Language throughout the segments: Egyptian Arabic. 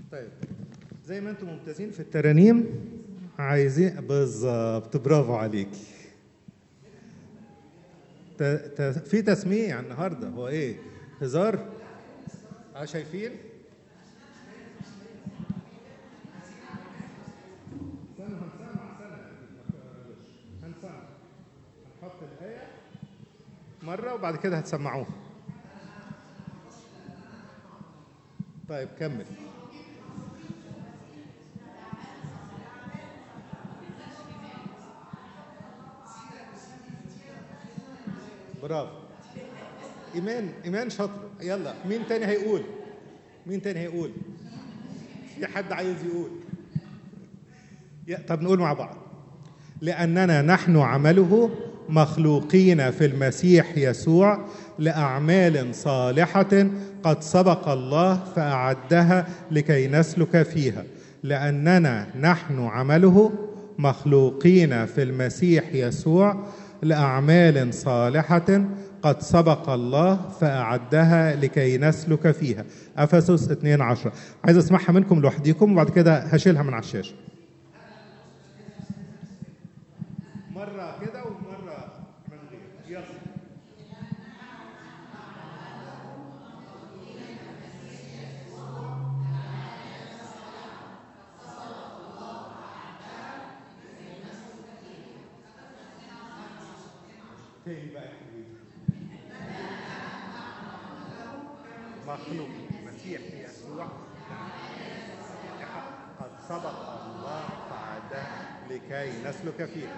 طيب زي ما انتم ممتازين في الترانيم عايزين بالظبط برافو عليكي ت... ت... في تسميع النهارده هو ايه هزار اه شايفين استنوا هنسمع سنة هنسمع هنحط الآية مرة وبعد كده هتسمعوها طيب كمل برافو ايمان ايمان شاطره يلا مين تاني هيقول مين تاني هيقول في حد عايز يقول يا طب نقول مع بعض لاننا نحن عمله مخلوقين في المسيح يسوع لاعمال صالحه قد سبق الله فاعدها لكي نسلك فيها لاننا نحن عمله مخلوقين في المسيح يسوع لاعمال صالحه قد سبق الله فاعدها لكي نسلك فيها افسس 2 10 عايز اسمعها منكم لوحديكم وبعد كده هشيلها من على الشاشه مره كده ومره من غير يلا تاني بقى يا حبيبي مخلوق المسيح يسوع قد سبق الله فعده لكي نسلك فيها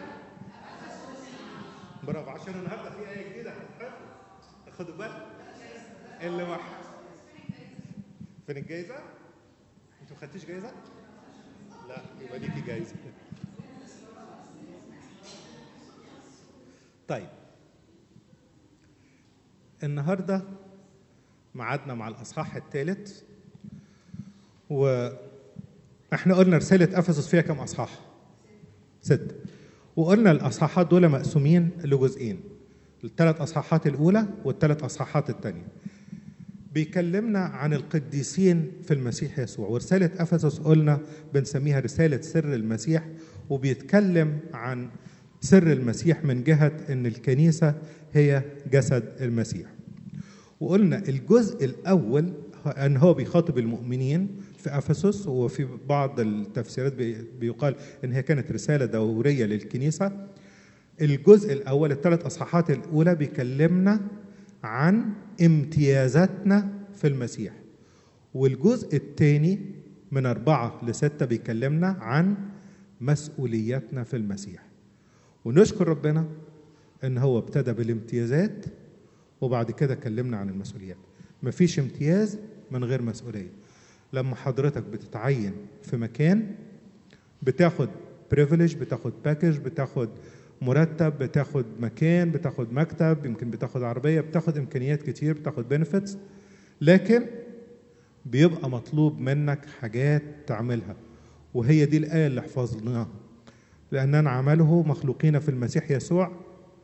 برافو عشان النهارده في ايه جديده هتتحفظ خدوا بالك اللي ما فين الجايزه؟ انتوا ما خدتيش جايزه؟ لا يبقى ليكي جايزه طيب النهارده ميعادنا مع الاصحاح الثالث واحنا قلنا رساله افسس فيها كم اصحاح؟ ستة وقلنا الاصحاحات دول مقسومين لجزئين الثلاث اصحاحات الاولى والثلاث اصحاحات الثانيه بيكلمنا عن القديسين في المسيح يسوع ورساله افسس قلنا بنسميها رساله سر المسيح وبيتكلم عن سر المسيح من جهه ان الكنيسه هي جسد المسيح وقلنا الجزء الاول ان هو بيخاطب المؤمنين في افسس وفي بعض التفسيرات بيقال ان هي كانت رساله دوريه للكنيسه الجزء الاول الثلاث اصحاحات الاولى بيكلمنا عن امتيازاتنا في المسيح والجزء الثاني من أربعة لستة بيكلمنا عن مسؤولياتنا في المسيح ونشكر ربنا ان هو ابتدى بالامتيازات وبعد كده كلمنا عن المسؤوليات مفيش امتياز من غير مسؤوليه لما حضرتك بتتعين في مكان بتاخد بريفليج بتاخد باكج بتاخد مرتب بتاخد مكان بتاخد مكتب يمكن بتاخد عربيه بتاخد امكانيات كتير بتاخد بنفيتس لكن بيبقى مطلوب منك حاجات تعملها وهي دي الايه اللي حفظناها لاننا عمله مخلوقين في المسيح يسوع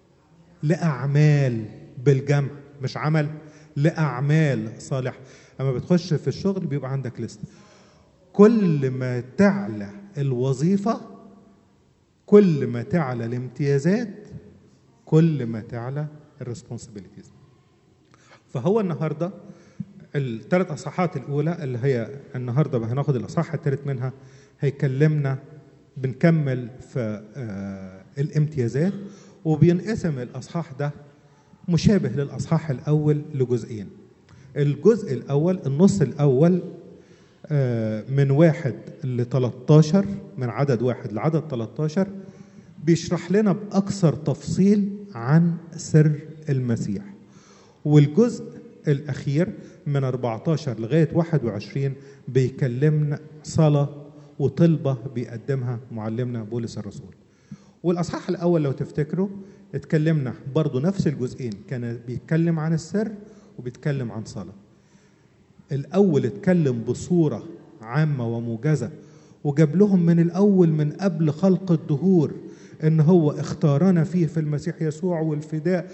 لاعمال بالجمع مش عمل لاعمال صالحه اما بتخش في الشغل بيبقى عندك لست كل ما تعلى الوظيفه كل ما تعلى الامتيازات كل ما تعلى الريسبونسبيلتيز فهو النهارده الثلاث اصحاحات الاولى اللي هي النهارده هناخد الاصحاح الثالث منها هيكلمنا بنكمل في آه الامتيازات وبينقسم الاصحاح ده مشابه للاصحاح الاول لجزئين الجزء الاول النص الاول آه من واحد ل 13 من عدد واحد لعدد 13 بيشرح لنا باكثر تفصيل عن سر المسيح والجزء الاخير من 14 لغايه 21 بيكلمنا صلاه وطلبه بيقدمها معلمنا بولس الرسول والاصحاح الاول لو تفتكروا اتكلمنا برضو نفس الجزئين كان بيتكلم عن السر وبيتكلم عن صلاه الاول اتكلم بصوره عامه وموجزه وجاب لهم من الاول من قبل خلق الدهور ان هو اختارنا فيه في المسيح يسوع والفداء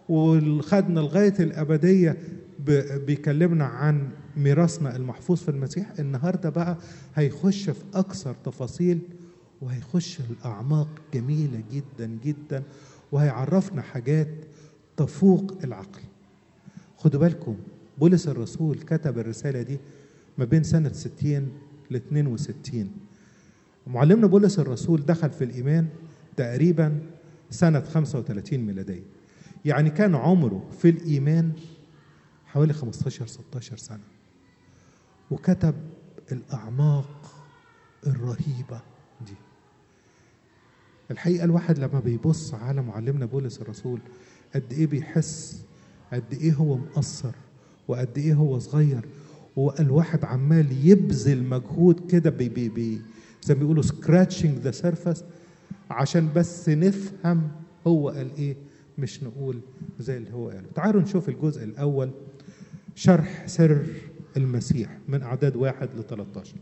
وخدنا لغايه الابديه ب- بيكلمنا عن ميراثنا المحفوظ في المسيح النهارده بقى هيخش في اكثر تفاصيل وهيخش الاعماق جميله جدا جدا وهيعرفنا حاجات تفوق العقل خدوا بالكم بولس الرسول كتب الرساله دي ما بين سنه 60 ل 62 معلمنا بولس الرسول دخل في الايمان تقريبا سنه 35 ميلاديه يعني كان عمره في الايمان حوالي 15 16 سنه وكتب الاعماق الرهيبه دي الحقيقه الواحد لما بيبص على معلمنا بولس الرسول قد ايه بيحس قد ايه هو مقصر وقد ايه هو صغير والواحد عمال يبذل مجهود كده بي بي بي زي ما بيقولوا سكراتشنج ذا سيرفس عشان بس نفهم هو قال ايه مش نقول زي اللي هو قاله تعالوا نشوف الجزء الاول شرح سر المسيح من اعداد واحد ل 13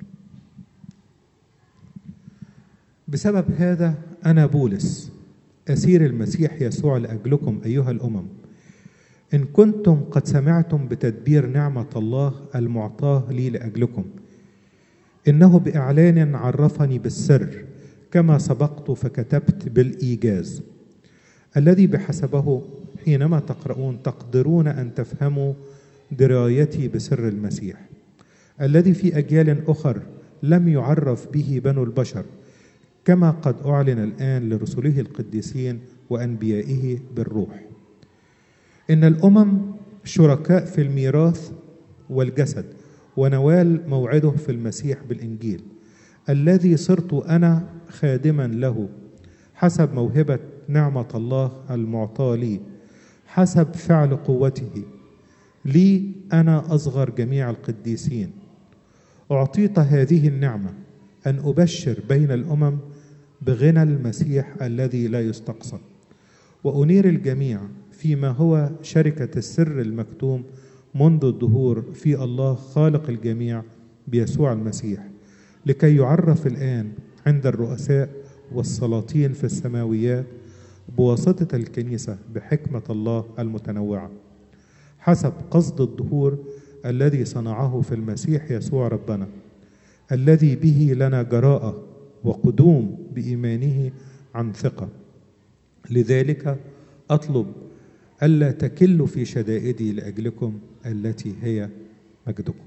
بسبب هذا انا بولس اسير المسيح يسوع لاجلكم ايها الامم ان كنتم قد سمعتم بتدبير نعمه الله المعطاه لي لاجلكم انه باعلان عرفني بالسر كما سبقت فكتبت بالايجاز الذي بحسبه حينما تقرؤون تقدرون ان تفهموا درايتي بسر المسيح الذي في اجيال اخر لم يعرف به بنو البشر كما قد اعلن الان لرسله القديسين وانبيائه بالروح ان الامم شركاء في الميراث والجسد ونوال موعده في المسيح بالانجيل الذي صرت انا خادما له حسب موهبه نعمه الله المعطاه لي حسب فعل قوته لي انا اصغر جميع القديسين اعطيت هذه النعمه ان ابشر بين الامم بغنى المسيح الذي لا يستقصى وانير الجميع فيما هو شركه السر المكتوم منذ الدهور في الله خالق الجميع بيسوع المسيح لكي يعرف الان عند الرؤساء والسلاطين في السماويات بواسطه الكنيسه بحكمه الله المتنوعه حسب قصد الدهور الذي صنعه في المسيح يسوع ربنا الذي به لنا جراءه وقدوم بايمانه عن ثقه لذلك اطلب الا تكلوا في شدائدي لاجلكم التي هي مجدكم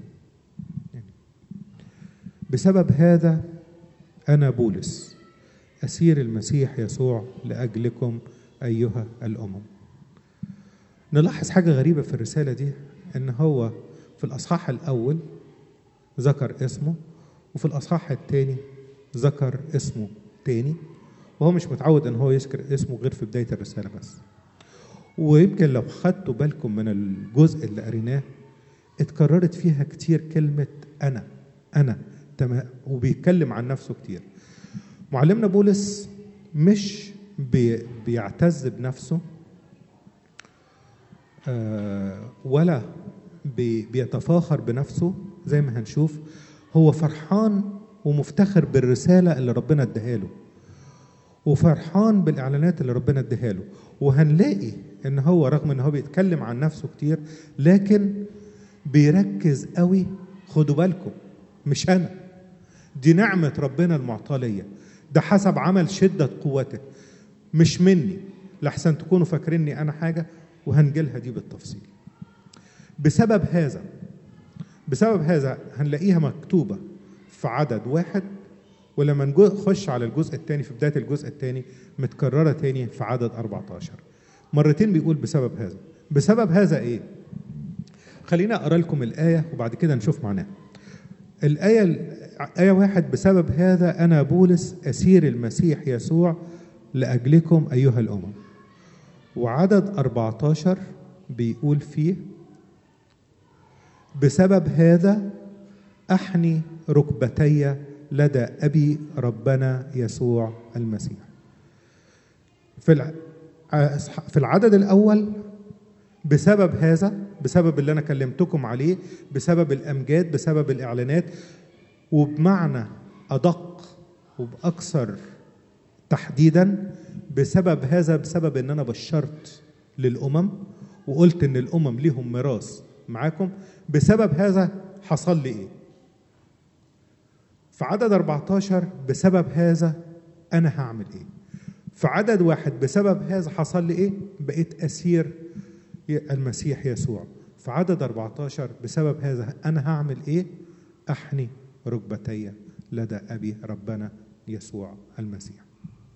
بسبب هذا انا بولس اسير المسيح يسوع لاجلكم ايها الامم نلاحظ حاجه غريبه في الرساله دي ان هو في الاصحاح الاول ذكر اسمه وفي الاصحاح الثاني ذكر اسمه تاني وهو مش متعود ان هو يذكر اسمه غير في بدايه الرساله بس ويمكن لو خدتوا بالكم من الجزء اللي قريناه اتكررت فيها كتير كلمه انا انا تمام وبيتكلم عن نفسه كتير معلمنا بولس مش بي بيعتز بنفسه آه ولا بي بيتفاخر بنفسه زي ما هنشوف هو فرحان ومفتخر بالرساله اللي ربنا اداها له وفرحان بالاعلانات اللي ربنا اداها له وهنلاقي ان هو رغم ان هو بيتكلم عن نفسه كتير لكن بيركز قوي خدوا بالكم مش انا دي نعمه ربنا المعطاه ليا ده حسب عمل شده قوته مش مني لحسن تكونوا فاكريني انا حاجه وهنجيلها دي بالتفصيل بسبب هذا بسبب هذا هنلاقيها مكتوبه في عدد واحد ولما نخش على الجزء الثاني في بدايه الجزء الثاني متكرره تاني في عدد 14 مرتين بيقول بسبب هذا بسبب هذا ايه خلينا اقرا لكم الايه وبعد كده نشوف معناها الايه ايه واحد بسبب هذا انا بولس اسير المسيح يسوع لاجلكم ايها الامم وعدد 14 بيقول فيه بسبب هذا احني ركبتي لدى ابي ربنا يسوع المسيح في في العدد الاول بسبب هذا بسبب اللي انا كلمتكم عليه بسبب الامجاد بسبب الاعلانات وبمعنى ادق وباكثر تحديدا بسبب هذا بسبب ان انا بشرت للامم وقلت ان الامم ليهم ميراث معاكم بسبب هذا حصل لي ايه في عدد 14 بسبب هذا انا هعمل ايه في عدد واحد بسبب هذا حصل لي ايه بقيت اسير المسيح يسوع في عدد 14 بسبب هذا انا هعمل ايه احني ركبتي لدى ابي ربنا يسوع المسيح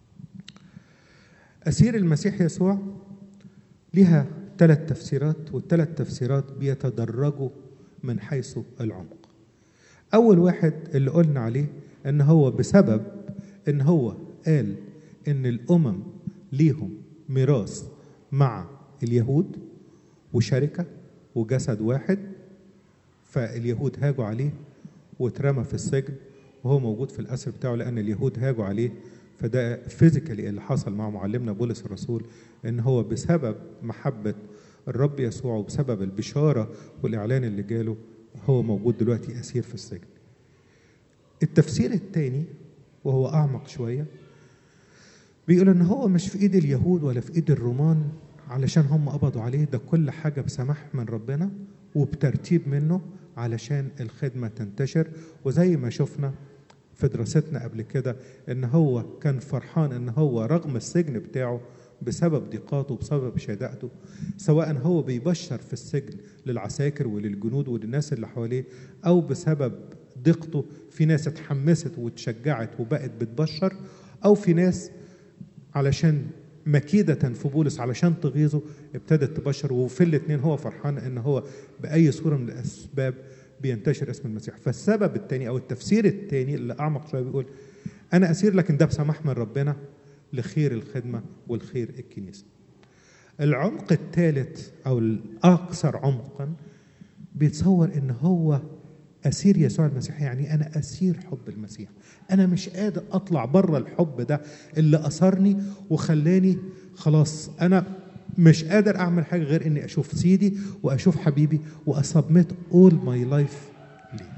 اسير المسيح يسوع لها ثلاث تفسيرات والثلاث تفسيرات بيتدرجوا من حيث العمق اول واحد اللي قلنا عليه ان هو بسبب ان هو قال ان الامم ليهم ميراث مع اليهود وشركه وجسد واحد فاليهود هاجوا عليه واترمى في السجن وهو موجود في الاسر بتاعه لان اليهود هاجوا عليه فده فيزيكالي اللي حصل مع معلمنا بولس الرسول ان هو بسبب محبه الرب يسوع وبسبب البشاره والاعلان اللي جاله هو موجود دلوقتي اسير في السجن. التفسير الثاني وهو اعمق شويه بيقول ان هو مش في ايد اليهود ولا في ايد الرومان علشان هم قبضوا عليه ده كل حاجه بسماح من ربنا وبترتيب منه علشان الخدمه تنتشر وزي ما شفنا في دراستنا قبل كده ان هو كان فرحان ان هو رغم السجن بتاعه بسبب ضيقاته بسبب شدائته سواء هو بيبشر في السجن للعساكر وللجنود وللناس اللي حواليه او بسبب ضيقته في ناس اتحمست واتشجعت وبقت بتبشر او في ناس علشان مكيدة في بولس علشان تغيظه ابتدت تبشر وفي الاثنين هو فرحان ان هو بأي صورة من الأسباب بينتشر اسم المسيح فالسبب الثاني او التفسير الثاني اللي اعمق شويه بيقول انا اسير لكن ده بسماح من ربنا لخير الخدمه والخير الكنيسه العمق الثالث او الاكثر عمقا بيتصور ان هو اسير يسوع المسيح يعني انا اسير حب المسيح انا مش قادر اطلع بره الحب ده اللي اثرني وخلاني خلاص انا مش قادر اعمل حاجه غير اني اشوف سيدي واشوف حبيبي واسبميت اول ماي لايف ليه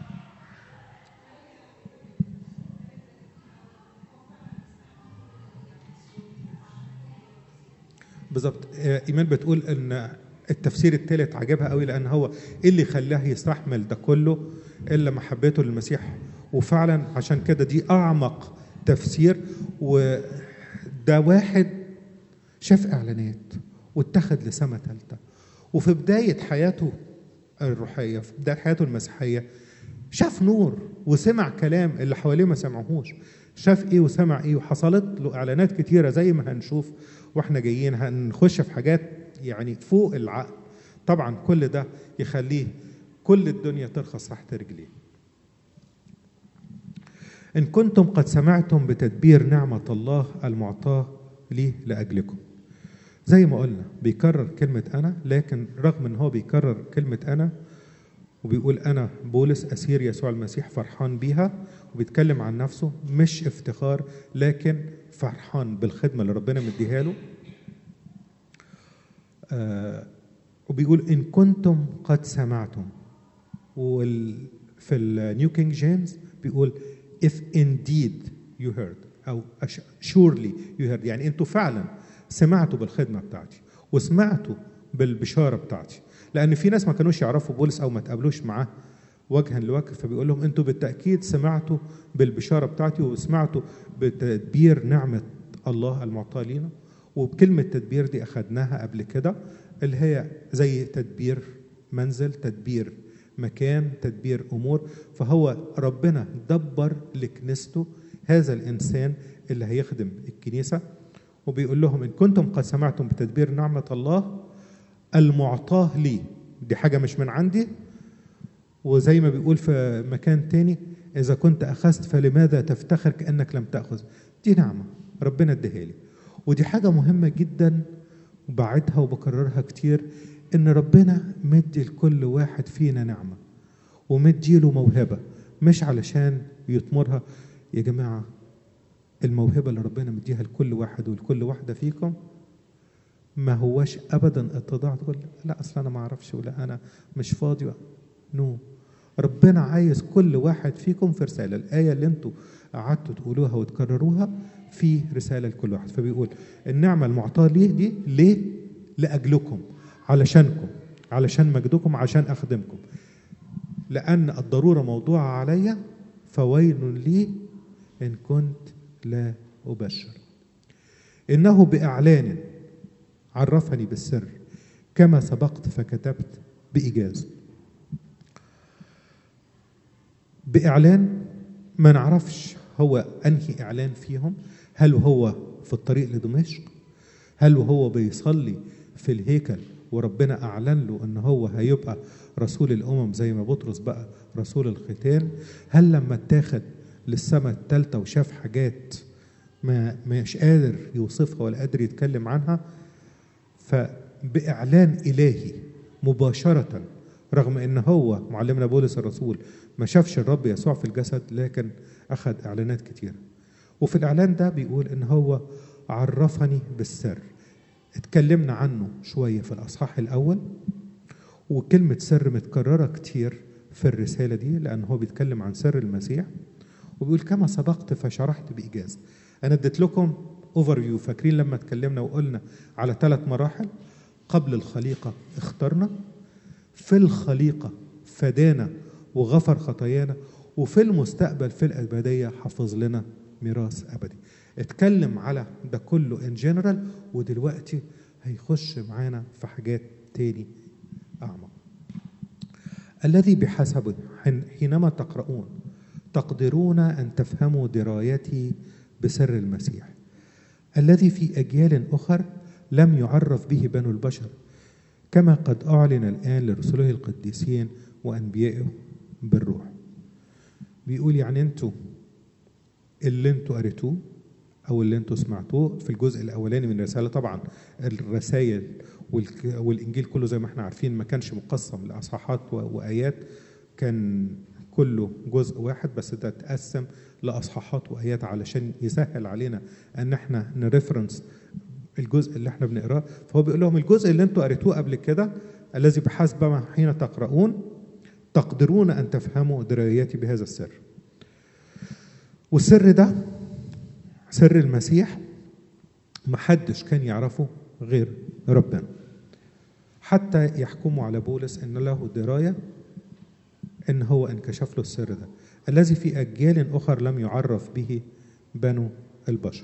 بالظبط ايمان بتقول ان التفسير الثالث عجبها قوي لان هو ايه اللي خلاه يستحمل ده كله الا محبته للمسيح وفعلا عشان كده دي اعمق تفسير وده واحد شاف اعلانات واتخذ لسما ثالثه وفي بدايه حياته الروحيه في بدايه حياته المسيحيه شاف نور وسمع كلام اللي حواليه ما سمعوهوش شاف ايه وسمع ايه وحصلت له اعلانات كتيره زي ما هنشوف واحنا جايين هنخش في حاجات يعني فوق العقل طبعا كل ده يخليه كل الدنيا ترخص تحت رجليه إن كنتم قد سمعتم بتدبير نعمة الله المعطاة لي لأجلكم زي ما قلنا بيكرر كلمة أنا لكن رغم إن هو بيكرر كلمة أنا وبيقول أنا بولس أسير يسوع المسيح فرحان بيها وبيتكلم عن نفسه مش افتخار لكن فرحان بالخدمة اللي ربنا مديها له آه وبيقول إن كنتم قد سمعتم وفي النيو كينج جيمس بيقول if indeed you heard أو surely you heard يعني أنتوا فعلا سمعتوا بالخدمة بتاعتي وسمعتوا بالبشارة بتاعتي لأن في ناس ما كانوش يعرفوا بولس أو ما تقابلوش معاه وجها لوجه فبيقول لهم أنتوا بالتأكيد سمعتوا بالبشارة بتاعتي وسمعتوا بتدبير نعمة الله المعطاة لينا وبكلمة تدبير دي أخدناها قبل كده اللي هي زي تدبير منزل تدبير مكان تدبير امور فهو ربنا دبر لكنيسته هذا الانسان اللي هيخدم الكنيسه وبيقول لهم ان كنتم قد سمعتم بتدبير نعمه الله المعطاه لي دي حاجه مش من عندي وزي ما بيقول في مكان تاني اذا كنت اخذت فلماذا تفتخر كانك لم تاخذ دي نعمه ربنا اديها لي ودي حاجه مهمه جدا وبعدها وبكررها كتير ان ربنا مدي لكل واحد فينا نعمه ومدي له موهبه مش علشان يطمرها يا جماعه الموهبه اللي ربنا مديها لكل واحد ولكل واحده فيكم ما هوش ابدا اتضاع تقول لا اصل انا ما اعرفش ولا انا مش فاضي نو ربنا عايز كل واحد فيكم في رساله الايه اللي انتوا قعدتوا تقولوها وتكرروها في رساله لكل واحد فبيقول النعمه المعطاه ليه دي ليه لاجلكم علشانكم علشان مجدكم عشان اخدمكم لان الضروره موضوعه علي فويل لي ان كنت لا ابشر انه باعلان عرفني بالسر كما سبقت فكتبت بايجاز باعلان ما نعرفش هو انهي اعلان فيهم هل هو في الطريق لدمشق هل هو بيصلي في الهيكل وربنا اعلن له ان هو هيبقى رسول الامم زي ما بطرس بقى رسول الختان هل لما اتاخد للسماء الثالثه وشاف حاجات ما مش قادر يوصفها ولا قادر يتكلم عنها فباعلان الهي مباشره رغم ان هو معلمنا بولس الرسول ما شافش الرب يسوع في الجسد لكن اخذ اعلانات كتيره وفي الاعلان ده بيقول ان هو عرفني بالسر اتكلمنا عنه شويه في الاصحاح الاول وكلمه سر متكرره كتير في الرساله دي لان هو بيتكلم عن سر المسيح وبيقول كما سبقت فشرحت بايجاز انا اديت لكم اوفر فيو فاكرين لما اتكلمنا وقلنا على ثلاث مراحل قبل الخليقه اخترنا في الخليقه فدانا وغفر خطايانا وفي المستقبل في الابديه حفظ لنا ميراث ابدي اتكلم على ده كله ان جنرال ودلوقتي هيخش معانا في حاجات تاني اعمق الذي بحسب حينما تقرؤون تقدرون ان تفهموا درايتي بسر المسيح الذي في اجيال اخر لم يعرف به بنو البشر كما قد اعلن الان لرسله القديسين وانبيائه بالروح بيقول يعني انتوا اللي انتوا قريتوه او اللي انتوا سمعتوه في الجزء الاولاني من الرساله طبعا الرسائل والانجيل كله زي ما احنا عارفين ما كانش مقسم لاصحاحات وايات كان كله جزء واحد بس ده اتقسم لاصحاحات وايات علشان يسهل علينا ان احنا نريفرنس الجزء اللي احنا بنقراه فهو بيقول لهم الجزء اللي انتوا قريتوه قبل كده الذي بحسب ما حين تقرؤون تقدرون ان تفهموا درايتي بهذا السر والسر ده سر المسيح محدش كان يعرفه غير ربنا حتى يحكموا على بولس ان له درايه ان هو انكشف له السر ده الذي في اجيال اخر لم يعرف به بنو البشر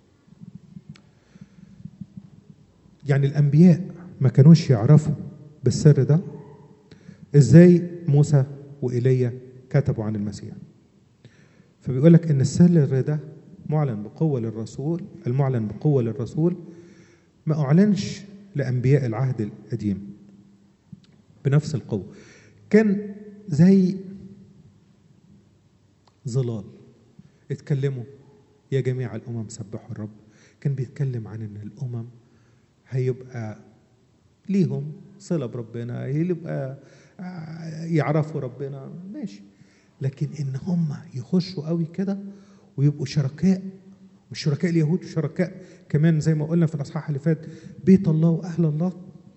يعني الانبياء ما كانوش يعرفوا بالسر ده ازاي موسى وايليا كتبوا عن المسيح فبيقول لك ان السر ده معلن بقوه للرسول المعلن بقوه للرسول ما اعلنش لانبياء العهد القديم بنفس القوه كان زي ظلال اتكلموا يا جميع الامم سبحوا الرب كان بيتكلم عن ان الامم هيبقى ليهم صله بربنا يبقى يعرفوا ربنا ماشي لكن ان هم يخشوا قوي كده ويبقوا شركاء مش شركاء اليهود شركاء كمان زي ما قلنا في الاصحاح اللي فات بيت الله واهل الله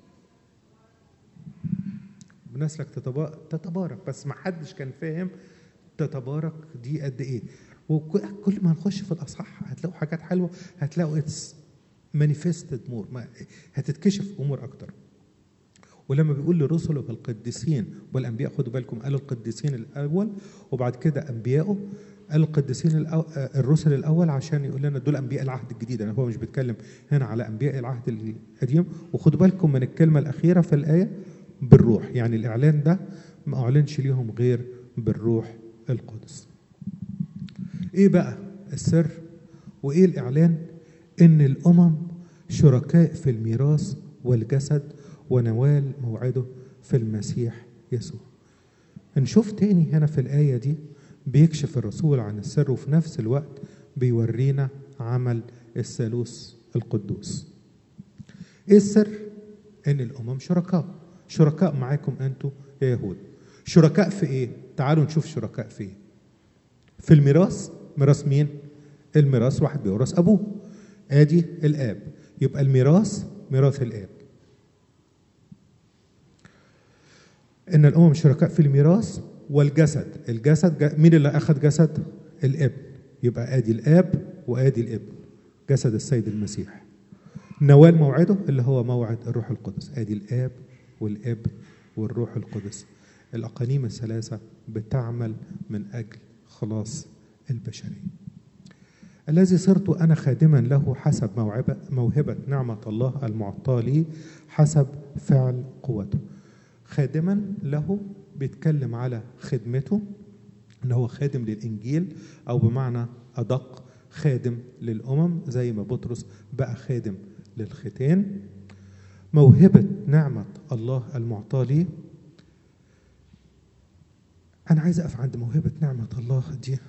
بنسلك تتبارك بس ما حدش كان فاهم تتبارك دي قد ايه وكل ما نخش في الاصحاح هتلاقوا حاجات حلوه هتلاقوا اتس مانيفستد مور هتتكشف امور اكتر ولما بيقول لرسله القديسين والانبياء خدوا بالكم قال القديسين الاول وبعد كده انبيائه قال القديسين الأو... الرسل الاول عشان يقول لنا دول انبياء العهد الجديد انا هو مش بيتكلم هنا على انبياء العهد القديم وخدوا بالكم من الكلمه الاخيره في الايه بالروح يعني الاعلان ده ما اعلنش ليهم غير بالروح القدس ايه بقى السر وايه الاعلان ان الامم شركاء في الميراث والجسد ونوال موعده في المسيح يسوع نشوف تاني هنا في الآية دي بيكشف الرسول عن السر وفي نفس الوقت بيورينا عمل الثالوث القدوس ايه السر ان الامم شركاء شركاء معاكم انتوا يا يهود شركاء في ايه تعالوا نشوف شركاء في ايه في الميراث ميراث مين الميراث واحد بيورث ابوه ادي الاب يبقى الميراث ميراث الاب ان الامم شركاء في الميراث والجسد الجسد مين اللي اخذ جسد الابن يبقى ادي الاب وادي الابن جسد السيد المسيح نوال موعده اللي هو موعد الروح القدس ادي الاب والاب والروح القدس الاقانيم الثلاثه بتعمل من اجل خلاص البشريه الذي صرت انا خادما له حسب موهبه موهبه نعمه الله المعطاه لي حسب فعل قوته خادما له بيتكلم على خدمته ان هو خادم للانجيل او بمعنى ادق خادم للامم زي ما بطرس بقى خادم للختان موهبه نعمه الله المعطاه لي انا عايز اقف عند موهبه نعمه الله دي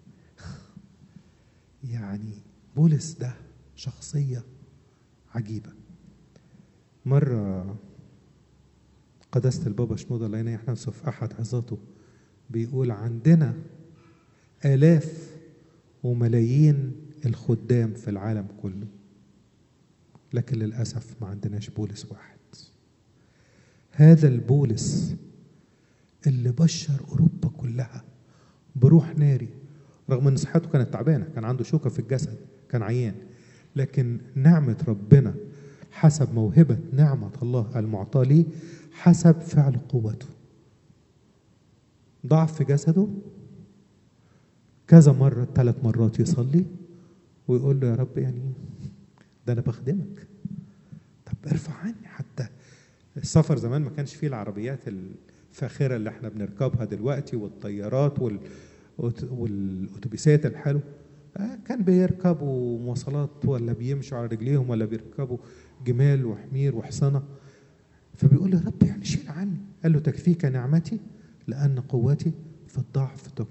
يعني بولس ده شخصيه عجيبه مره قداسة البابا شنودة الله ينيح نفسه في أحد عظاته بيقول عندنا آلاف وملايين الخدام في العالم كله لكن للأسف ما عندناش بولس واحد هذا البولس اللي بشر أوروبا كلها بروح ناري رغم ان صحته كانت تعبانه كان عنده شوكه في الجسد كان عيان لكن نعمه ربنا حسب موهبه نعمه الله المعطاه ليه حسب فعل قوته ضعف في جسده كذا مرة ثلاث مرات يصلي ويقول له يا رب يعني ده أنا بخدمك طب ارفع عني حتى السفر زمان ما كانش فيه العربيات الفاخرة اللي احنا بنركبها دلوقتي والطيارات وال والأتوبيسات الحلو كان بيركبوا مواصلات ولا بيمشوا على رجليهم ولا بيركبوا جمال وحمير وحصنه فبيقول له رب يعني شيل عني قال له تكفيك نعمتي لأن قوتي في الضعف تكمل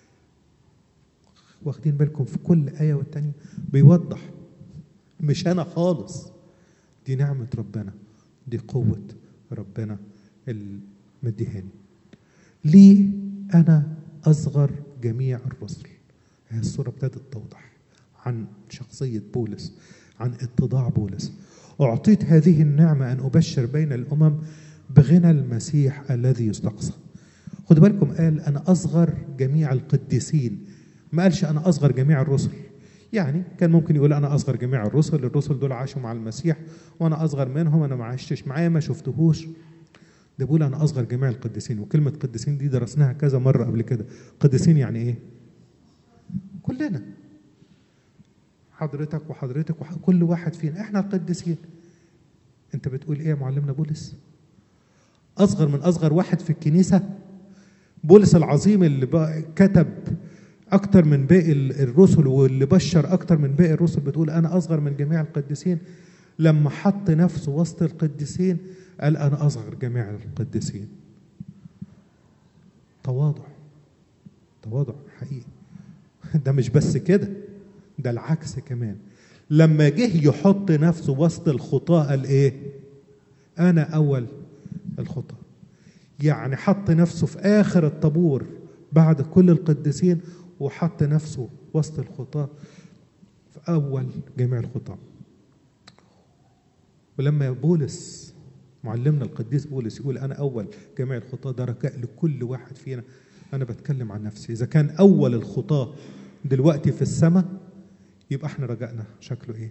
واخدين بالكم في كل آية والتانية بيوضح مش أنا خالص دي نعمة ربنا دي قوة ربنا المديهاني ليه أنا أصغر جميع الرسل هي الصورة ابتدت توضح عن شخصية بولس عن اتضاع بولس أعطيت هذه النعمة أن أبشر بين الأمم بغنى المسيح الذي يستقصى خدوا بالكم قال أنا أصغر جميع القديسين ما قالش أنا أصغر جميع الرسل يعني كان ممكن يقول أنا أصغر جميع الرسل الرسل دول عاشوا مع المسيح وأنا أصغر منهم أنا ما عشتش معاه ما شفتهوش ده بيقول أنا أصغر جميع القديسين وكلمة قديسين دي درسناها كذا مرة قبل كده قديسين يعني إيه؟ كلنا حضرتك وحضرتك وكل واحد فينا احنا القديسين انت بتقول ايه يا معلمنا بولس اصغر من اصغر واحد في الكنيسه بولس العظيم اللي كتب اكتر من باقي الرسل واللي بشر اكتر من باقي الرسل بتقول انا اصغر من جميع القديسين لما حط نفسه وسط القديسين قال انا اصغر جميع القديسين تواضع تواضع حقيقي ده مش بس كده ده العكس كمان لما جه يحط نفسه وسط الخطاة قال ايه انا اول الخطاة يعني حط نفسه في اخر الطابور بعد كل القديسين وحط نفسه وسط الخطاة في اول جميع الخطاة ولما بولس معلمنا القديس بولس يقول انا اول جميع الخطاة ده ركاء لكل واحد فينا انا بتكلم عن نفسي اذا كان اول الخطاة دلوقتي في السماء يبقى احنا رجائنا شكله ايه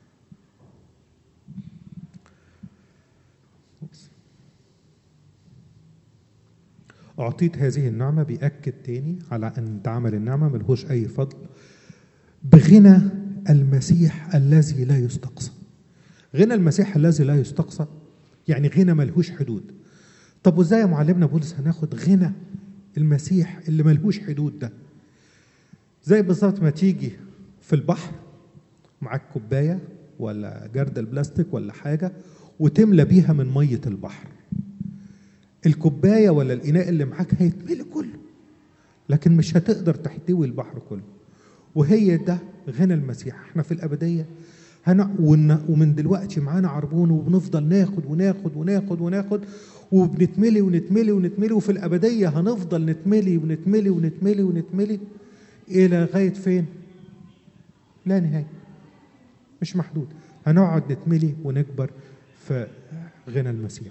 أعطيت هذه النعمة بيأكد تاني على أن عمل النعمة ملهوش أي فضل بغنى المسيح الذي لا يستقصى غنى المسيح الذي لا يستقصى يعني غنى ملهوش حدود طب وازاي يا معلمنا بولس هناخد غنى المسيح اللي ملهوش حدود ده زي بالظبط ما تيجي في البحر معاك كوبايه ولا جردل بلاستيك ولا حاجه وتملى بيها من ميه البحر الكوبايه ولا الاناء اللي معاك هيتملي كله لكن مش هتقدر تحتوي البحر كله وهي ده غنى المسيح احنا في الابديه هن... ومن دلوقتي معانا عربون وبنفضل ناخد وناخد وناخد وناخد وبنتملي ونتملي ونتملي وفي الابديه هنفضل نتملي ونتملي ونتملي ونتملي الى غايه فين؟ لا نهايه مش محدود هنقعد نتملي ونكبر في غنى المسيح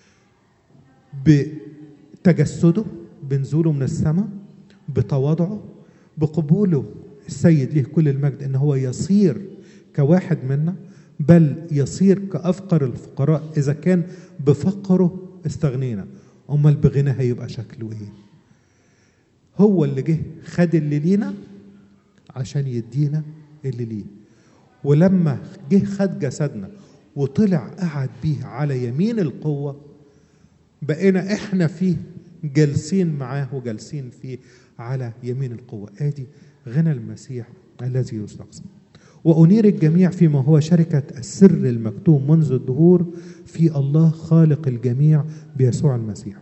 بتجسده بنزوله من السماء بتواضعه بقبوله السيد ليه كل المجد ان هو يصير كواحد منا بل يصير كأفقر الفقراء إذا كان بفقره استغنينا أمال بغنى هيبقى شكله إيه هو اللي جه خد اللي لينا عشان يدينا اللي ليه ولما جه خد جسدنا وطلع قعد بيه على يمين القوة بقينا احنا فيه جالسين معاه وجالسين فيه على يمين القوة ادي غنى المسيح الذي يستقسم وأنير الجميع فيما هو شركة السر المكتوم منذ الدهور في الله خالق الجميع بيسوع المسيح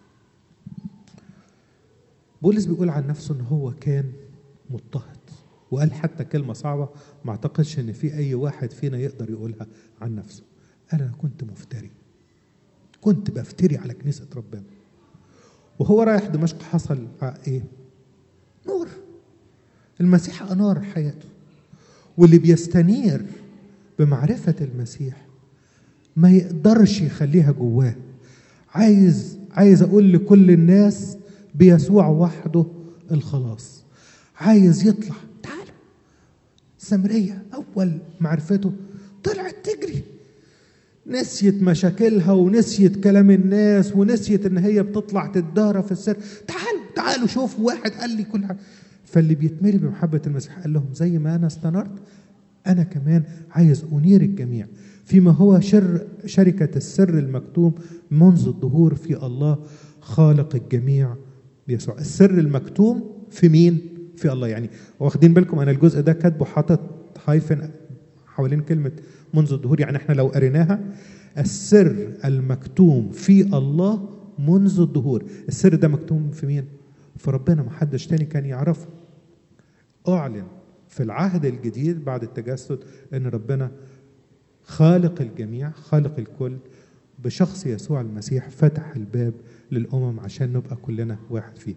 بولس بيقول عن نفسه ان هو كان مضطهد وقال حتى كلمة صعبة ما اعتقدش ان في اي واحد فينا يقدر يقولها عن نفسه قال انا كنت مفتري كنت بفتري على كنيسة ربنا وهو رايح دمشق حصل ايه نور المسيح انار حياته واللي بيستنير بمعرفة المسيح ما يقدرش يخليها جواه عايز عايز اقول لكل الناس بيسوع وحده الخلاص عايز يطلع تعال سمرية أول معرفته طلعت تجري نسيت مشاكلها ونسيت كلام الناس ونسيت ان هي بتطلع تتدارى في السر تعالوا تعالوا شوفوا واحد قال لي كل حاجه فاللي بيتملي بمحبه المسيح قال لهم زي ما انا استنرت انا كمان عايز انير الجميع فيما هو شر شركه السر المكتوم منذ الظهور في الله خالق الجميع بيسوع السر المكتوم في مين في الله يعني واخدين بالكم انا الجزء ده كاتبه حاطط هايفن حوالين كلمه منذ الظهور يعني احنا لو قريناها السر المكتوم في الله منذ الظهور السر ده مكتوم في مين في ربنا ما حدش تاني كان يعرفه اعلن في العهد الجديد بعد التجسد ان ربنا خالق الجميع خالق الكل بشخص يسوع المسيح فتح الباب للامم عشان نبقى كلنا واحد فيه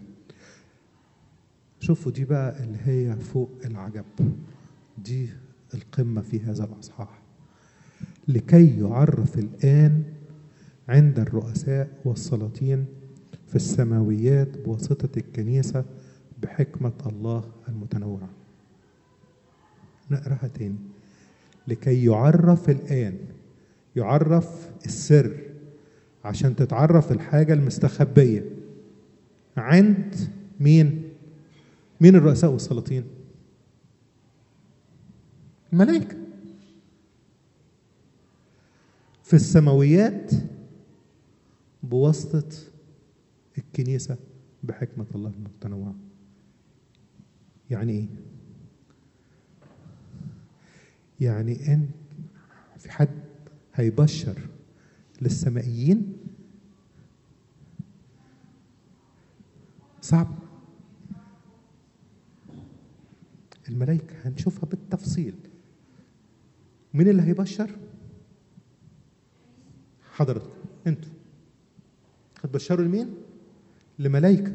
شوفوا دي بقى اللي هي فوق العجب دي القمه في هذا الاصحاح لكي يعرف الان عند الرؤساء والسلاطين في السماويات بواسطه الكنيسه بحكمه الله المتنوعه نقراها تاني لكي يعرف الان يعرف السر عشان تتعرف الحاجه المستخبيه عند مين مين الرؤساء والسلاطين الملائكه في السماويات بواسطه الكنيسه بحكمه الله المتنوعه يعني ايه يعني ان في حد هيبشر للسمائيين صعب الملائكة هنشوفها بالتفصيل مين اللي هيبشر حضرتك انتوا هتبشروا لمين لملائكة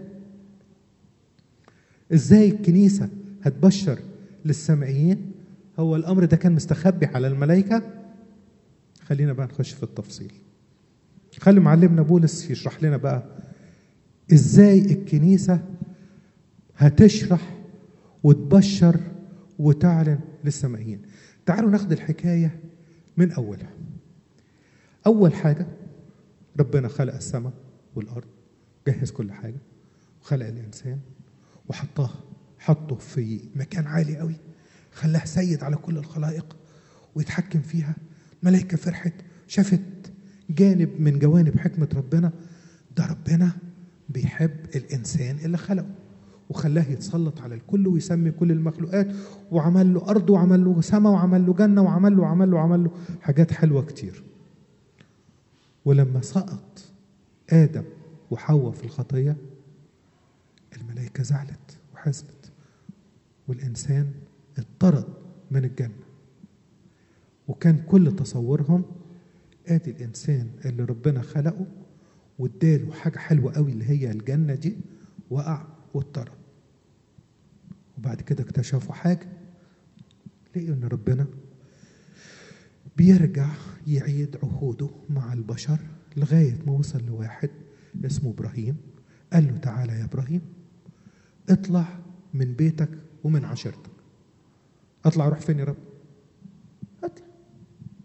ازاي الكنيسة هتبشر للسمائيين هو الامر ده كان مستخبي على الملائكة خلينا بقى نخش في التفصيل خلي معلمنا بولس يشرح لنا بقى ازاي الكنيسة هتشرح وتبشر وتعلن للسمائيين تعالوا ناخد الحكاية من أولها أول حاجة ربنا خلق السماء والأرض جهز كل حاجة وخلق الإنسان وحطاه حطه في مكان عالي قوي خلاه سيد على كل الخلائق ويتحكم فيها ملائكة فرحت شافت جانب من جوانب حكمة ربنا ده ربنا بيحب الإنسان اللي خلقه وخلاه يتسلط على الكل ويسمي كل المخلوقات وعمل له أرض وعمل له سماء وعمل له جنة وعمل له وعمل له وعمل له حاجات حلوة كتير ولما سقط آدم وحواء في الخطية الملائكة زعلت وحزنت والإنسان اطرد من الجنة وكان كل تصورهم ادي الانسان اللي ربنا خلقه واداله حاجه حلوه قوي اللي هي الجنه دي وقع واضطرد وبعد كده اكتشفوا حاجه لقوا ان ربنا بيرجع يعيد عهوده مع البشر لغايه ما وصل لواحد اسمه ابراهيم قال له تعالى يا ابراهيم اطلع من بيتك ومن عشيرتك اطلع اروح فين يا رب اطلع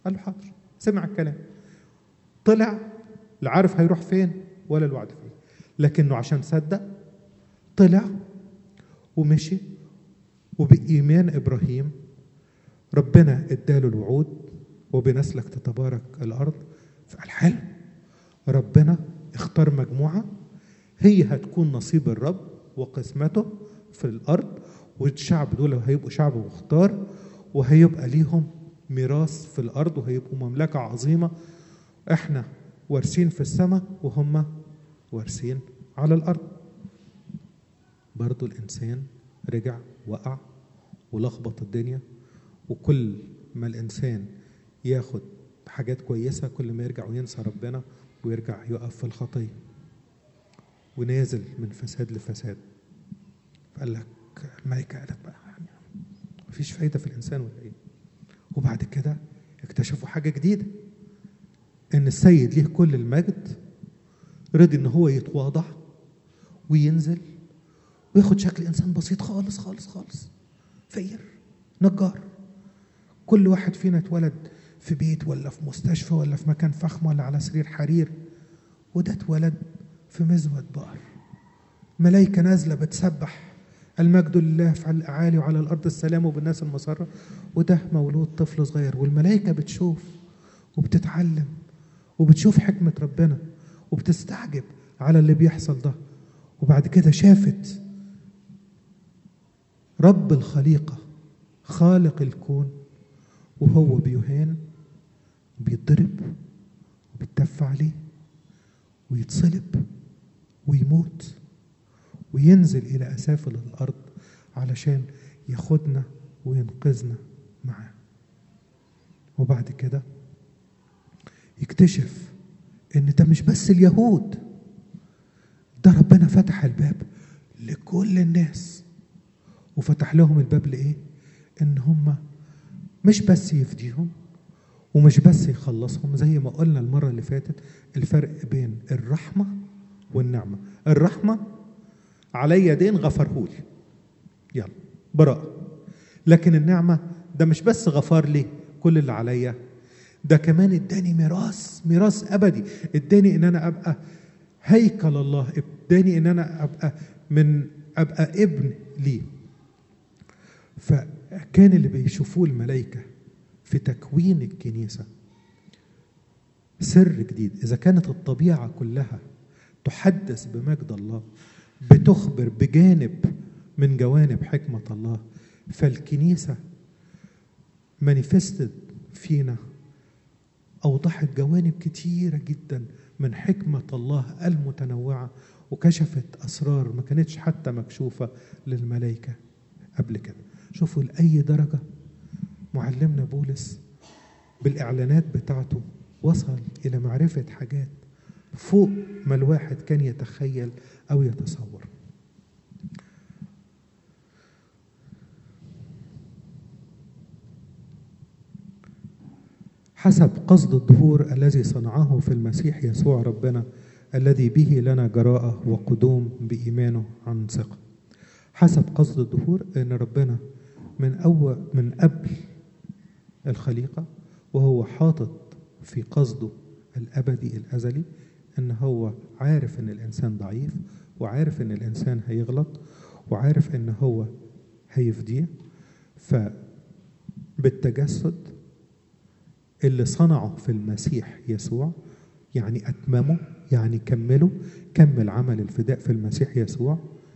قال له حاضر سمع الكلام طلع لا عارف هيروح فين ولا الوعد فين لكنه عشان صدق طلع ومشي وبإيمان إبراهيم ربنا اداله الوعود وبنسلك تتبارك الأرض فقال حلو ربنا اختار مجموعة هي هتكون نصيب الرب وقسمته في الأرض والشعب دول هيبقوا شعب مختار وهيبقى ليهم ميراث في الأرض وهيبقوا مملكة عظيمة احنا وارثين في السماء وهم وارثين على الأرض برضو الإنسان رجع وقع ولخبط الدنيا وكل ما الإنسان ياخد حاجات كويسة كل ما يرجع وينسى ربنا ويرجع يقف في الخطية ونازل من فساد لفساد فقال لك الملكة قالت بقى يعني مفيش فايدة في الإنسان ولا إيه وبعد كده اكتشفوا حاجة جديدة إن السيد ليه كل المجد رضي إن هو يتواضع وينزل وياخد شكل إنسان بسيط خالص خالص خالص فقير نجار كل واحد فينا اتولد في بيت ولا في مستشفى ولا في مكان فخم ولا على سرير حرير وده اتولد في مزود بقر ملايكة نازلة بتسبح المجد لله في الأعالي وعلى الأرض السلام وبالناس المسرة وده مولود طفل صغير والملايكة بتشوف وبتتعلم وبتشوف حكمة ربنا وبتستعجب على اللي بيحصل ده وبعد كده شافت رب الخليقة خالق الكون وهو بيهان وبيتضرب وبيتدفع عليه ويتصلب ويموت وينزل إلى أسافل الأرض علشان ياخدنا وينقذنا معاه وبعد كده يكتشف ان ده مش بس اليهود ده ربنا فتح الباب لكل الناس وفتح لهم الباب لايه ان هم مش بس يفديهم ومش بس يخلصهم زي ما قلنا المرة اللي فاتت الفرق بين الرحمة والنعمة الرحمة علي دين غفرهولي يلا براءة لكن النعمة ده مش بس غفر لي كل اللي عليا ده كمان اداني ميراث ميراث ابدي اداني ان انا ابقى هيكل الله اداني ان انا ابقى من ابقى ابن ليه فكان اللي بيشوفوه الملائكه في تكوين الكنيسه سر جديد اذا كانت الطبيعه كلها تحدث بمجد الله بتخبر بجانب من جوانب حكمه الله فالكنيسه مانيفستد فينا أوضحت جوانب كتيرة جدا من حكمة الله المتنوعة وكشفت أسرار ما كانتش حتى مكشوفة للملائكة قبل كده شوفوا لأي درجة معلمنا بولس بالإعلانات بتاعته وصل إلى معرفة حاجات فوق ما الواحد كان يتخيل أو يتصور حسب قصد الظهور الذي صنعه في المسيح يسوع ربنا الذي به لنا جراءة وقدوم بإيمانه عن ثقة حسب قصد الظهور أن ربنا من أول من قبل الخليقة وهو حاطط في قصده الأبدي الأزلي أن هو عارف أن الإنسان ضعيف وعارف أن الإنسان هيغلط وعارف أن هو هيفديه فبالتجسد اللي صنعه في المسيح يسوع يعني أتممه يعني كمله كمل عمل الفداء في المسيح يسوع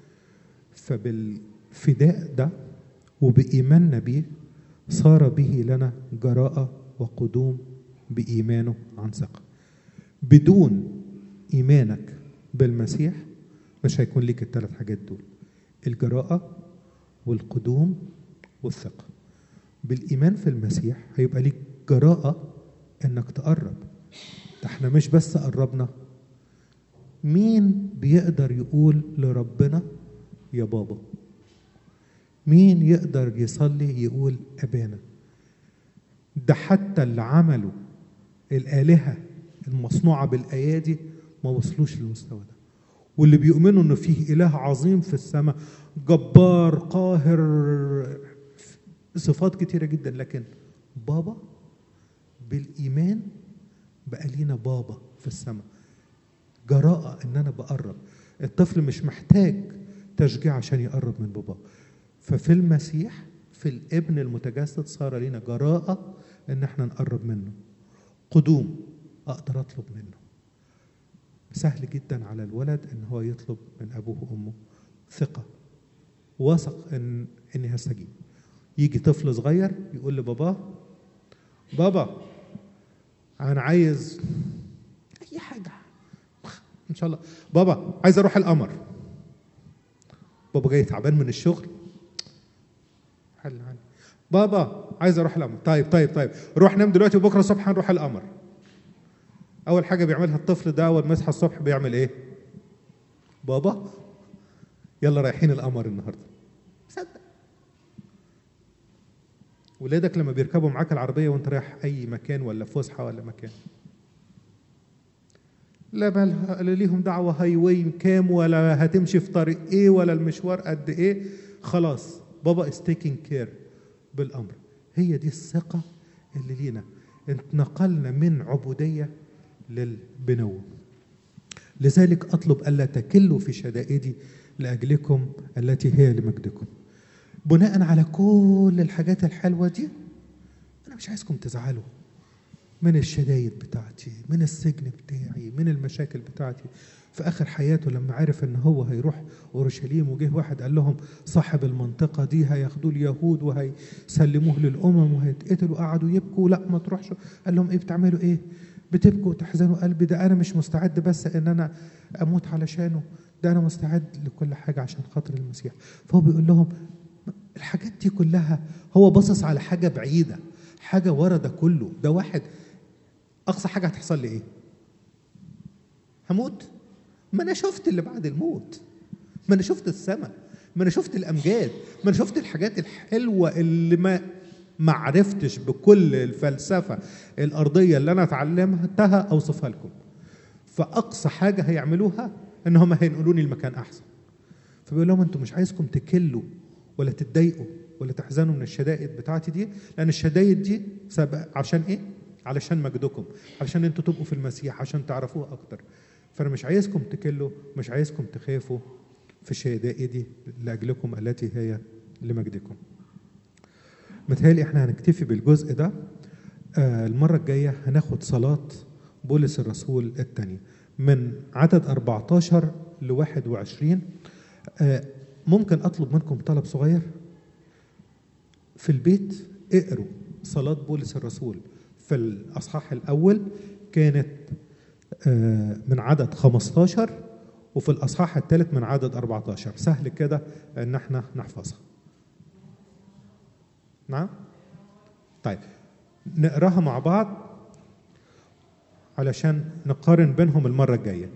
فبالفداء ده وبإيماننا بيه صار به لنا جراءة وقدوم بإيمانه عن ثقة بدون إيمانك بالمسيح مش هيكون ليك الثلاث حاجات دول الجراءة والقدوم والثقة بالإيمان في المسيح هيبقى ليك جراءة انك تقرب ده احنا مش بس قربنا مين بيقدر يقول لربنا يا بابا مين يقدر يصلي يقول ابانا ده حتى اللي عملوا الالهه المصنوعه بالايادي ما وصلوش للمستوى ده واللي بيؤمنوا انه فيه اله عظيم في السماء جبار قاهر صفات كتيره جدا لكن بابا بالايمان بقى لينا بابا في السماء جراءه ان انا بقرب الطفل مش محتاج تشجيع عشان يقرب من باباه ففي المسيح في الابن المتجسد صار لنا جراءه ان احنا نقرب منه قدوم اقدر اطلب منه سهل جدا على الولد ان هو يطلب من ابوه وامه ثقه واثق ان اني هستجيب يجي طفل صغير يقول لباباه بابا انا عايز اي حاجه ان شاء الله بابا عايز اروح القمر بابا جاي تعبان من الشغل حل عني بابا عايز اروح القمر طيب طيب طيب روح نام دلوقتي وبكره الصبح هنروح القمر اول حاجه بيعملها الطفل ده اول ما يصحى الصبح بيعمل ايه بابا يلا رايحين القمر النهارده صدق ولادك لما بيركبوا معاك العربيه وانت رايح اي مكان ولا فسحه ولا مكان لا مالها لا ليهم دعوه هاي واي كام ولا هتمشي في طريق ايه ولا المشوار قد ايه خلاص بابا از تيكينج كير بالامر هي دي الثقه اللي لينا انتقلنا من عبوديه للبنوه لذلك اطلب الا تكلوا في شدائدي لاجلكم التي هي لمجدكم بناء على كل الحاجات الحلوه دي انا مش عايزكم تزعلوا من الشدايد بتاعتي من السجن بتاعي من المشاكل بتاعتي في اخر حياته لما عرف ان هو هيروح اورشليم وجه واحد قال لهم صاحب المنطقه دي هياخدوه اليهود وهيسلموه للامم وهيتقتلوا قعدوا يبكوا لا ما تروحش قال لهم ايه بتعملوا ايه بتبكوا وتحزنوا قلبي ده انا مش مستعد بس ان انا اموت علشانه ده انا مستعد لكل حاجه عشان خاطر المسيح فهو بيقول لهم الحاجات دي كلها هو باصص على حاجه بعيده حاجه ورا ده كله ده واحد اقصى حاجه هتحصل لي ايه هموت ما انا شفت اللي بعد الموت ما انا شفت السماء ما انا شفت الامجاد ما انا شفت الحاجات الحلوه اللي ما ما عرفتش بكل الفلسفه الارضيه اللي انا اتعلمتها اوصفها لكم فاقصى حاجه هيعملوها ان هم هينقلوني لمكان احسن فبيقول لهم انتوا مش عايزكم تكلوا ولا تتضايقوا ولا تحزنوا من الشدائد بتاعتي دي لان الشدائد دي سبق عشان ايه علشان مجدكم علشان انتوا تبقوا في المسيح عشان تعرفوه اكتر فانا مش عايزكم تكلوا مش عايزكم تخافوا في شدائدي لاجلكم التي هي لمجدكم متهيألي احنا هنكتفي بالجزء ده آه المرة الجاية هناخد صلاة بولس الرسول الثانية من عدد 14 ل 21 آه ممكن أطلب منكم طلب صغير في البيت اقروا صلاة بولس الرسول في الأصحاح الأول كانت آه من عدد 15 وفي الأصحاح الثالث من عدد 14 سهل كده إن احنا نحفظها نعم طيب نقراها مع بعض علشان نقارن بينهم المرة الجاية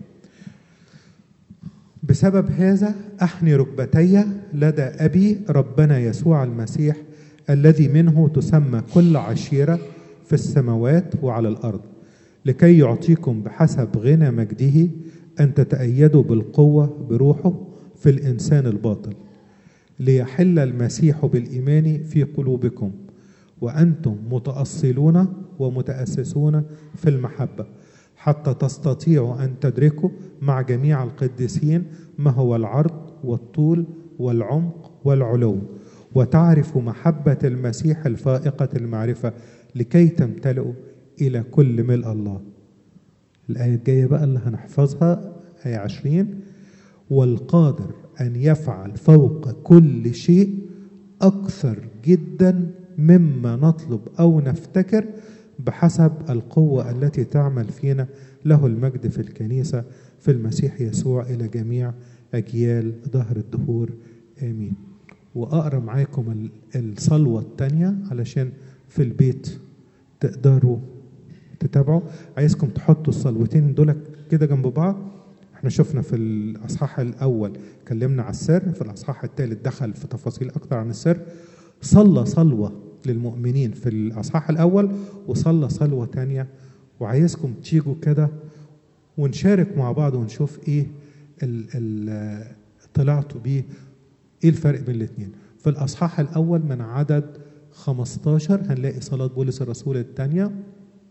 بسبب هذا أحني ركبتي لدى أبي ربنا يسوع المسيح الذي منه تسمى كل عشيرة في السماوات وعلى الأرض لكي يعطيكم بحسب غنى مجده أن تتأيدوا بالقوة بروحه في الإنسان الباطل ليحل المسيح بالإيمان في قلوبكم وأنتم متأصلون ومتأسسون في المحبة حتى تستطيعوا أن تدركوا مع جميع القديسين ما هو العرض والطول والعمق والعلو وتعرفوا محبة المسيح الفائقة المعرفة لكي تمتلئوا إلى كل ملء الله الآية الجاية بقى اللي هنحفظها آية عشرين والقادر أن يفعل فوق كل شيء أكثر جدا مما نطلب أو نفتكر بحسب القوة التي تعمل فينا له المجد في الكنيسة في المسيح يسوع إلى جميع أجيال ظهر الدهور آمين وأقرأ معاكم الصلوة الثانية علشان في البيت تقدروا تتابعوا عايزكم تحطوا الصلوتين دول كده جنب بعض احنا شفنا في الاصحاح الاول اتكلمنا على السر في الاصحاح الثالث دخل في تفاصيل اكتر عن السر صلى صلوه للمؤمنين في الاصحاح الاول وصلى صلوه تانية وعايزكم تيجوا كده ونشارك مع بعض ونشوف ايه ال ال طلعتوا بيه ايه الفرق بين الاثنين في الاصحاح الاول من عدد 15 هنلاقي صلاه بولس الرسول الثانيه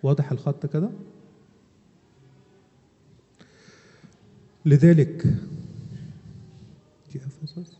واضح الخط كده لذلك دي افسس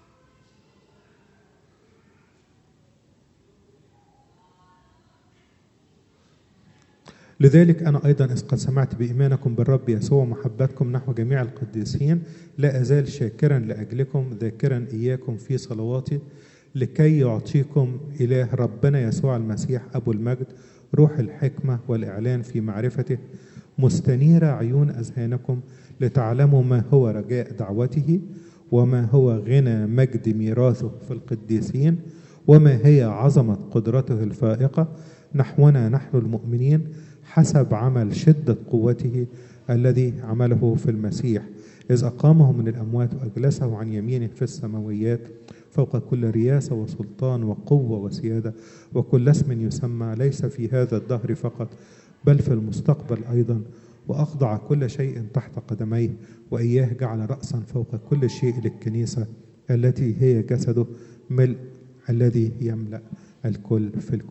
لذلك أنا أيضا إذ قد سمعت بإيمانكم بالرب يسوع ومحبتكم نحو جميع القديسين لا أزال شاكرا لأجلكم ذاكرا إياكم في صلواتي لكي يعطيكم إله ربنا يسوع المسيح أبو المجد روح الحكمة والإعلان في معرفته مستنيرة عيون أذهانكم لتعلموا ما هو رجاء دعوته وما هو غنى مجد ميراثه في القديسين وما هي عظمة قدرته الفائقة نحونا نحن المؤمنين حسب عمل شدة قوته الذي عمله في المسيح إذ أقامه من الأموات وأجلسه عن يمينه في السماويات فوق كل رياسة وسلطان وقوة وسيادة وكل اسم يسمى ليس في هذا الدهر فقط بل في المستقبل أيضا وأخضع كل شيء تحت قدميه وإياه جعل رأسا فوق كل شيء للكنيسة التي هي جسده ملء الذي يملأ الكل في الكل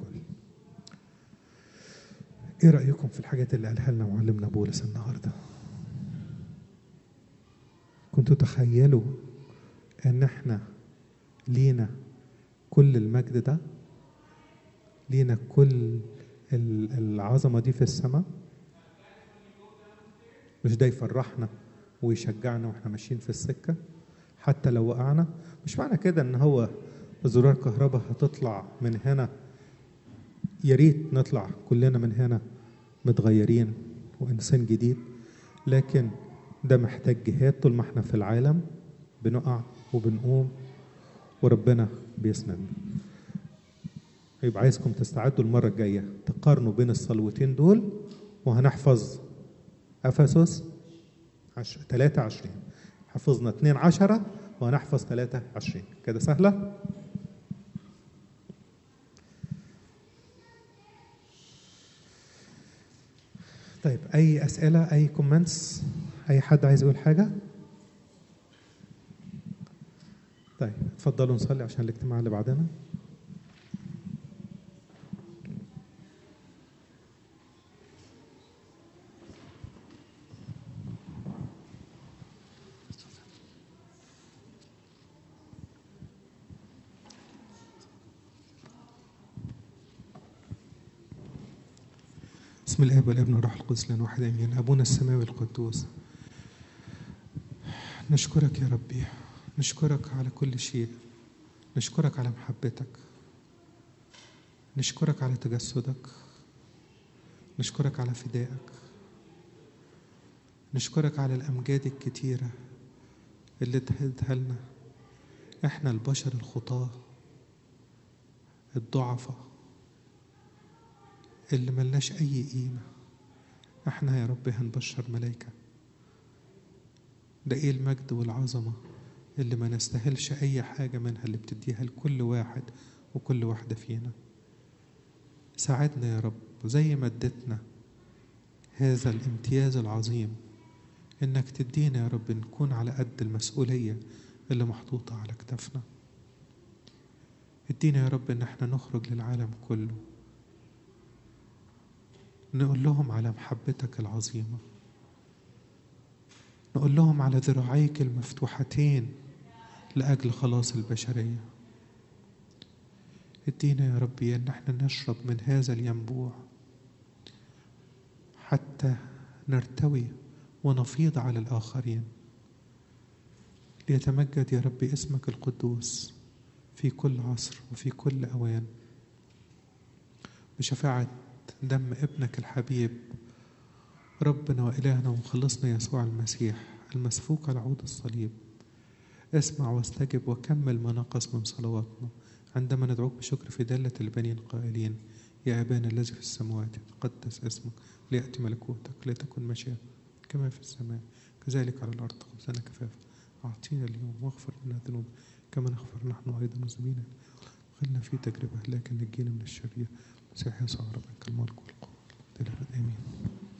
ايه رأيكم في الحاجات اللي قالها لنا معلمنا بولس النهارده كنتوا تخيلوا ان احنا لينا كل المجد ده لينا كل العظمة دي في السماء مش ده يفرحنا ويشجعنا واحنا ماشيين في السكة حتى لو وقعنا مش معنى كده ان هو زرار كهرباء هتطلع من هنا يا ريت نطلع كلنا من هنا متغيرين وانسان جديد لكن ده محتاج جهاد طول ما احنا في العالم بنقع وبنقوم وربنا بيسندنا يبقى عايزكم تستعدوا المرة الجاية تقارنوا بين الصلوتين دول وهنحفظ أفسس عش... 23 حفظنا 2 عشرة وهنحفظ 23 كده سهلة؟ طيب أي أسئلة أي كومنتس أي حد عايز يقول حاجة؟ طيب اتفضلوا نصلي عشان الاجتماع اللي بعدنا بسم الاب والابن والروح القدس لان واحد امين ابونا السماوي القدوس نشكرك يا ربي نشكرك على كل شيء نشكرك على محبتك نشكرك على تجسدك نشكرك على فدائك نشكرك على الامجاد الكتيره اللي اديتها لنا احنا البشر الخطاه الضعفاء اللي ملناش أي قيمة احنا يا رب هنبشر ملايكة ده ايه المجد والعظمة اللي ما نستاهلش أي حاجة منها اللي بتديها لكل واحد وكل واحدة فينا ساعدنا يا رب زي ما اديتنا هذا الامتياز العظيم انك تدينا يا رب نكون على قد المسؤولية اللي محطوطة على كتافنا ادينا يا رب ان احنا نخرج للعالم كله نقول لهم على محبتك العظيمة نقول لهم على ذراعيك المفتوحتين لأجل خلاص البشرية ادينا يا ربي ان احنا نشرب من هذا الينبوع حتى نرتوي ونفيض على الآخرين ليتمجد يا رب اسمك القدوس في كل عصر وفي كل أوان بشفاعة دم ابنك الحبيب ربنا وإلهنا ومخلصنا يسوع المسيح المسفوك على عود الصليب اسمع واستجب وكمل ما نقص من صلواتنا عندما ندعوك بشكر في دالة البنين قائلين يا أبانا الذي في السماوات تقدس اسمك ليأتي ملكوتك لتكن مشيئتك كما في السماء كذلك على الأرض خبزنا كفافا أعطينا اليوم واغفر لنا ذنوب كما نغفر نحن أيضا مذنبين خلنا في تجربة لكن نجينا من الشرير مسيح يسوع ربك الملك والقوة إلى الأبد آمين